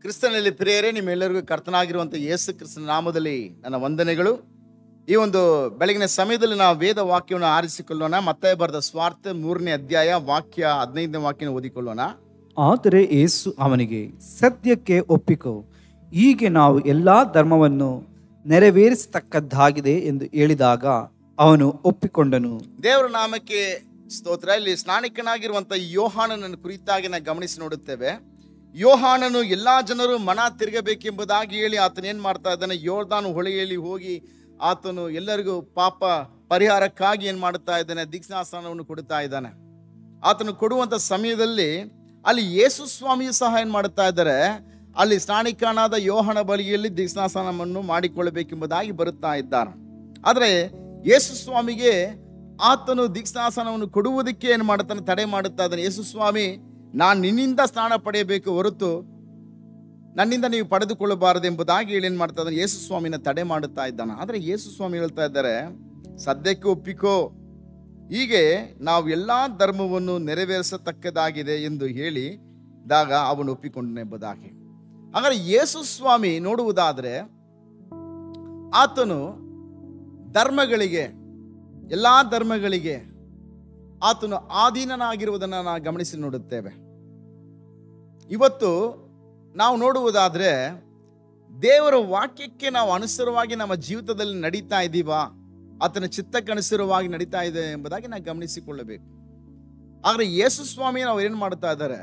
ಕ್ರಿಸ್ತನಲ್ಲಿ ಪ್ರಿಯರೇ ನಿಮ್ಮೆಲ್ಲರಿಗೂ ಕರ್ತನಾಗಿರುವಂಥ ಯೇಸು ಕ್ರಿಸ್ತನ ನಾಮದಲ್ಲಿ ನನ್ನ ವಂದನೆಗಳು ಈ ಒಂದು ಬೆಳಗಿನ ಸಮಯದಲ್ಲಿ ನಾವು ವೇದ ವಾಕ್ಯವನ್ನು ಆರಿಸಿಕೊಳ್ಳೋಣ ಮತ್ತೆ ಬರೆದ ಸ್ವಾರ್ಥ ಮೂರನೇ ಅಧ್ಯಾಯ ವಾಕ್ಯ ಹದಿನೈದನೇ ವಾಕ್ಯನ ಓದಿಕೊಳ್ಳೋಣ ಆದರೆ ಏಸು ಅವನಿಗೆ ಸತ್ಯಕ್ಕೆ ಒಪ್ಪಿಕೋ ಹೀಗೆ ನಾವು ಎಲ್ಲಾ ಧರ್ಮವನ್ನು ನೆರವೇರಿಸತಕ್ಕದ್ದಾಗಿದೆ ಎಂದು ಹೇಳಿದಾಗ ಅವನು ಒಪ್ಪಿಕೊಂಡನು ದೇವರ ನಾಮಕ್ಕೆ ಸ್ತೋತ್ರ ಇಲ್ಲಿ ಸ್ನಾನಿಕನಾಗಿರುವಂಥ ಯೋಹಾನನನ್ನು ಕುರಿತಾಗಿ ನಾವು ಗಮನಿಸಿ ನೋಡುತ್ತೇವೆ ಯೋಹಾನನು ಎಲ್ಲಾ ಜನರು ಮನ ತಿರುಗಬೇಕೆಂಬುದಾಗಿ ಹೇಳಿ ಆತನ ಏನ್ ಮಾಡ್ತಾ ಇದ್ದಾನೆ ಯೋರ್ದಾನು ಹೊಳೆಯಲ್ಲಿ ಹೋಗಿ ಆತನು ಎಲ್ಲರಿಗೂ ಪಾಪ ಪರಿಹಾರಕ್ಕಾಗಿ ಏನ್ ಮಾಡ್ತಾ ಇದ್ದಾನೆ ದೀಕ್ಷಾಸನವನ್ನು ಕೊಡ್ತಾ ಇದ್ದಾನೆ ಆತನು ಕೊಡುವಂತ ಸಮಯದಲ್ಲಿ ಅಲ್ಲಿ ಯೇಸು ಸ್ವಾಮಿಯು ಸಹ ಏನ್ ಮಾಡ್ತಾ ಇದ್ದಾರೆ ಅಲ್ಲಿ ಸ್ನಾನಿಕನಾದ ಯೋಹನ ಬಲಿಯಲ್ಲಿ ದೀಕ್ಷಾಸನವನ್ನು ಮಾಡಿಕೊಳ್ಳಬೇಕೆಂಬುದಾಗಿ ಬರುತ್ತಾ ಇದ್ದಾರೆ ಆದರೆ ಯೇಸು ಸ್ವಾಮಿಗೆ ಆತನು ದೀಕ್ಷಾಸನವನ್ನು ಕೊಡುವುದಕ್ಕೆ ಏನು ಮಾಡುತ್ತಾನೆ ತಡೆ ಮಾಡುತ್ತಾ ಇದ್ದಾನೆ ಯೇಸು ಸ್ವಾಮಿ ನಾನು ನಿನ್ನಿಂದ ಸ್ನಾನ ಪಡೆಯಬೇಕು ಹೊರತು ನನ್ನಿಂದ ನೀವು ಪಡೆದುಕೊಳ್ಳಬಾರದು ಎಂಬುದಾಗಿ ಹೇಳಿ ಏನು ಮಾಡ್ತಾ ಇದ್ದಾನೆ ಯೇಸು ಸ್ವಾಮಿನ ತಡೆ ಮಾಡುತ್ತಾ ಇದ್ದಾನೆ ಆದರೆ ಯೇಸು ಸ್ವಾಮಿ ಹೇಳ್ತಾ ಇದ್ದಾರೆ ಸದ್ಯಕ್ಕೆ ಒಪ್ಪಿಕೋ ಹೀಗೆ ನಾವು ಎಲ್ಲಾ ಧರ್ಮವನ್ನು ನೆರವೇರಿಸತಕ್ಕದಾಗಿದೆ ಎಂದು ಹೇಳಿದಾಗ ಅವನು ಒಪ್ಪಿಕೊಂಡನೆಂಬುದಾಗಿ ಹಾಗಾದ್ರೆ ಯೇಸು ಸ್ವಾಮಿ ನೋಡುವುದಾದ್ರೆ ಆತನು ಧರ್ಮಗಳಿಗೆ ಎಲ್ಲಾ ಧರ್ಮಗಳಿಗೆ ಆತನು ಆಧೀನನಾಗಿರುವುದನ್ನು ನಾವು ಗಮನಿಸಿ ನೋಡುತ್ತೇವೆ ಇವತ್ತು ನಾವು ನೋಡುವುದಾದ್ರೆ ದೇವರ ವಾಕ್ಯಕ್ಕೆ ನಾವು ಅನುಸಾರವಾಗಿ ನಮ್ಮ ಜೀವಿತದಲ್ಲಿ ನಡೀತಾ ಇದ್ದೀವಾ ಆತನ ಚಿತ್ತಕ್ಕೆ ಅನುಸಾರವಾಗಿ ನಡೀತಾ ಇದೆ ಎಂಬುದಾಗಿ ನಾವು ಗಮನಿಸಿಕೊಳ್ಳಬೇಕು ಆದರೆ ಯೇಸು ಸ್ವಾಮಿ ನಾವು ಏನ್ ಮಾಡ್ತಾ ಇದ್ದಾರೆ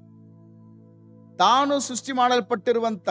ತಾನು ಸೃಷ್ಟಿ ಮಾಡಲ್ಪಟ್ಟಿರುವಂತ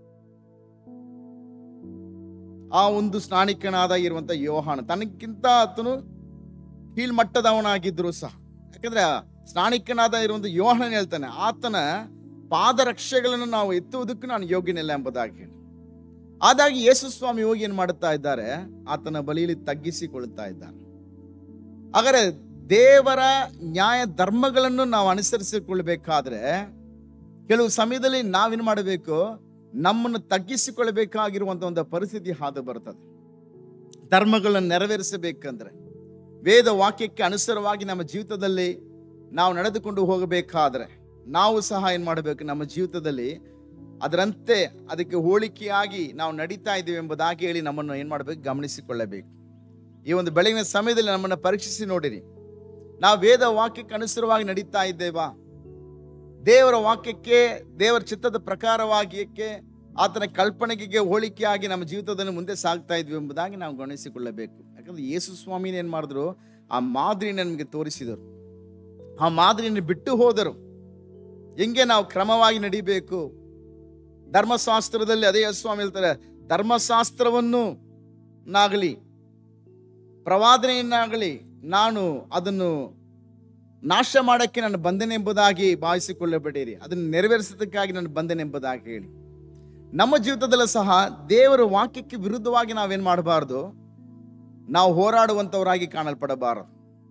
ಆ ಒಂದು ಸ್ನಾನಿಕನಾದ ಇರುವಂತ ಯೋಹಾನ ತನಕ್ಕಿಂತ ಆತನು ಕೀಳ್ಮಟ್ಟದವನಾಗಿದ್ರು ಸಹ ಯಾಕಂದ್ರೆ ಆ ಸ್ನಾನಿಕನಾದ ಇರುವಂತ ಯೋಹನ ಹೇಳ್ತಾನೆ ಆತನ ಪಾದರಕ್ಷೆಗಳನ್ನು ನಾವು ಎತ್ತುವುದಕ್ಕೂ ನಾನು ಯೋಗ್ಯನಿಲ್ಲ ಎಂಬುದಾಗಿ ಹೇಳಿ ಆದಾಗಿ ಯೇಸು ಸ್ವಾಮಿ ಹೋಗಿ ಏನ್ ಮಾಡುತ್ತಾ ಇದ್ದಾರೆ ಆತನ ಬಳಿಯಲ್ಲಿ ತಗ್ಗಿಸಿಕೊಳ್ಳುತ್ತಾ ಇದ್ದಾನೆ ಹಾಗಾದ್ರೆ ದೇವರ ನ್ಯಾಯ ಧರ್ಮಗಳನ್ನು ನಾವು ಅನುಸರಿಸಿಕೊಳ್ಬೇಕಾದ್ರೆ ಕೆಲವು ಸಮಯದಲ್ಲಿ ನಾವೇನ್ ಮಾಡಬೇಕು ನಮ್ಮನ್ನು ತಗ್ಗಿಸಿಕೊಳ್ಳಬೇಕಾಗಿರುವಂತ ಒಂದು ಪರಿಸ್ಥಿತಿ ಹಾದು ಬರ್ತದೆ ಧರ್ಮಗಳನ್ನು ನೆರವೇರಿಸಬೇಕಂದ್ರೆ ವೇದ ವಾಕ್ಯಕ್ಕೆ ಅನುಸಾರವಾಗಿ ನಮ್ಮ ಜೀವಿತದಲ್ಲಿ ನಾವು ನಡೆದುಕೊಂಡು ಹೋಗಬೇಕಾದ್ರೆ ನಾವು ಸಹ ಏನ್ ಮಾಡಬೇಕು ನಮ್ಮ ಜೀವಿತದಲ್ಲಿ ಅದರಂತೆ ಅದಕ್ಕೆ ಹೋಲಿಕೆಯಾಗಿ ನಾವು ನಡೀತಾ ಇದ್ದೀವಿ ಎಂಬುದಾಗಿ ಹೇಳಿ ನಮ್ಮನ್ನು ಏನ್ ಮಾಡಬೇಕು ಗಮನಿಸಿಕೊಳ್ಳಬೇಕು ಈ ಒಂದು ಬೆಳಗಿನ ಸಮಯದಲ್ಲಿ ನಮ್ಮನ್ನು ಪರೀಕ್ಷಿಸಿ ನೋಡಿರಿ ನಾವು ವೇದ ವಾಕ್ಯಕ್ಕೆ ಅನುಸಾರವಾಗಿ ನಡೀತಾ ಇದ್ದೇವಾ ದೇವರ ವಾಕ್ಯಕ್ಕೆ ದೇವರ ಚಿತ್ತದ ಪ್ರಕಾರವಾಗಿಯಕ್ಕೆ ಆತನ ಕಲ್ಪನೆಗೆ ಹೋಲಿಕೆಯಾಗಿ ನಮ್ಮ ಜೀವಿತದಲ್ಲಿ ಮುಂದೆ ಸಾಗ್ತಾ ಇದ್ವಿ ಎಂಬುದಾಗಿ ನಾವು ಗಮನಿಸಿಕೊಳ್ಳಬೇಕು ಯಾಕಂದ್ರೆ ಯೇಸು ಸ್ವಾಮಿನ ಏನ್ ಮಾಡಿದ್ರು ಆ ಮಾದರಿನ ನಮಗೆ ತೋರಿಸಿದರು ಆ ಮಾದರಿಯನ್ನು ಬಿಟ್ಟು ಹೋದರು ಹೆಂಗೆ ನಾವು ಕ್ರಮವಾಗಿ ನಡಿಬೇಕು ಧರ್ಮಶಾಸ್ತ್ರದಲ್ಲಿ ಅದೇ ಯೇಸು ಸ್ವಾಮಿ ಹೇಳ್ತಾರೆ ಧರ್ಮಶಾಸ್ತ್ರವನ್ನು ನಾಗಲಿ ಪ್ರವಾದನೆಯನ್ನಾಗಲಿ ನಾನು ಅದನ್ನು ನಾಶ ಮಾಡಕ್ಕೆ ನಾನು ಬಂದೆನೆ ಎಂಬುದಾಗಿ ಭಾವಿಸಿಕೊಳ್ಳಬೇಡಿರಿ ಅದನ್ನು ನೆರವೇರಿಸೋದಕ್ಕಾಗಿ ನಾನು ಬಂದೆನೆ ಎಂಬುದಾಗಿ ಹೇಳಿ ನಮ್ಮ ಜೀವಿತದಲ್ಲೂ ಸಹ ದೇವರ ವಾಕ್ಯಕ್ಕೆ ವಿರುದ್ಧವಾಗಿ ನಾವೇನ್ ಮಾಡಬಾರ್ದು ನಾವು ಹೋರಾಡುವಂಥವರಾಗಿ ಕಾಣಲ್ಪಡಬಾರದು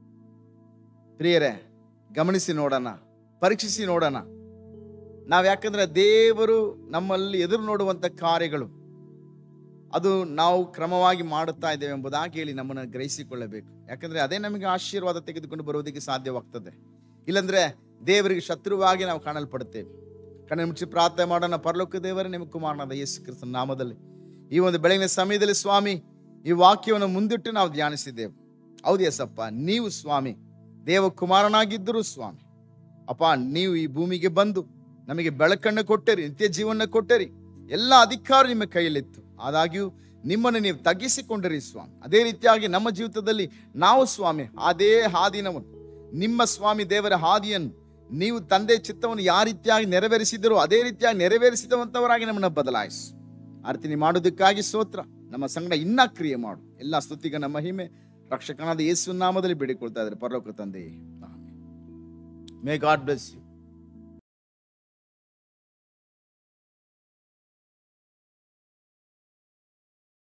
ಪ್ರಿಯರೇ ಗಮನಿಸಿ ನೋಡೋಣ ಪರೀಕ್ಷಿಸಿ ನೋಡೋಣ ನಾವು ಯಾಕಂದ್ರೆ ದೇವರು ನಮ್ಮಲ್ಲಿ ಎದುರು ನೋಡುವಂಥ ಕಾರ್ಯಗಳು ಅದು ನಾವು ಕ್ರಮವಾಗಿ ಮಾಡುತ್ತಾ ಇದ್ದೇವೆ ಎಂಬುದಾಗಿ ಹೇಳಿ ನಮ್ಮನ್ನು ಗ್ರಹಿಸಿಕೊಳ್ಳಬೇಕು ಯಾಕಂದ್ರೆ ಅದೇ ನಮಗೆ ಆಶೀರ್ವಾದ ತೆಗೆದುಕೊಂಡು ಬರುವುದಕ್ಕೆ ಸಾಧ್ಯವಾಗ್ತದೆ ಇಲ್ಲಂದ್ರೆ ದೇವರಿಗೆ ಶತ್ರುವಾಗಿ ನಾವು ಕಾಣಲ್ಪಡುತ್ತೇವೆ ಕಣ್ಣ ಮುಚ್ಚಿ ಪ್ರಾರ್ಥನೆ ಮಾಡೋಣ ಪರಲೋಕ ದೇವರೇ ನಿಮ್ಮ ಕುಮಾರನಾದ ಯೇಸು ಕ್ರಿಸ್ತನ ನಾಮದಲ್ಲಿ ಈ ಒಂದು ಬೆಳಗಿನ ಸಮಯದಲ್ಲಿ ಸ್ವಾಮಿ ಈ ವಾಕ್ಯವನ್ನು ಮುಂದಿಟ್ಟು ನಾವು ಧ್ಯಾನಿಸಿದ್ದೇವೆ ಹೌದು ಯೇಸಪ್ಪ ನೀವು ಸ್ವಾಮಿ ದೇವ ಕುಮಾರನಾಗಿದ್ದರು ಸ್ವಾಮಿ ಅಪ್ಪ ನೀವು ಈ ಭೂಮಿಗೆ ಬಂದು ನಮಗೆ ಬೆಳಕನ್ನು ಕೊಟ್ಟರಿ ನಿತ್ಯ ಜೀವನ ಕೊಟ್ಟರಿ ಎಲ್ಲ ಅಧಿಕಾರ ನಿಮ್ಮ ಕೈಯಲ್ಲಿತ್ತು ಆದಾಗ್ಯೂ ನಿಮ್ಮನ್ನು ನೀವು ತಗ್ಗಿಸಿಕೊಂಡಿರಿ ಸ್ವಾಮಿ ಅದೇ ರೀತಿಯಾಗಿ ನಮ್ಮ ಜೀವಿತದಲ್ಲಿ ನಾವು ಸ್ವಾಮಿ ಅದೇ ಹಾದಿನವನ್ನು ನಿಮ್ಮ ಸ್ವಾಮಿ ದೇವರ ಹಾದಿಯನ್ನು ನೀವು ತಂದೆ ಚಿತ್ತವನ್ನು ಯಾವ ರೀತಿಯಾಗಿ ನೆರವೇರಿಸಿದರೋ ಅದೇ ರೀತಿಯಾಗಿ ನೆರವೇರಿಸಿದಂಥವರಾಗಿ ನಮ್ಮನ್ನು ಬದಲಾಯಿಸು ಆರ್ತಿನಿ ಮಾಡೋದಕ್ಕಾಗಿ ಸ್ತೋತ್ರ ನಮ್ಮ ಸಂಗಡ ಇನ್ನ ಕ್ರಿಯೆ ಮಾಡು ಎಲ್ಲ ಸ್ತುತಿಗ ನಮ್ಮ ಮಹಿಮೆ ರಕ್ಷಕನಾದ ಯೇಸು ನಾಮದಲ್ಲಿ ಬೇಡಿಕೊಳ್ತಾ ಇದ್ದಾರೆ ಪರಲೋಕ ತಂದೆ ಮೇ ಗಾಡ್ ಬ್ಲೆಸ್ ಯು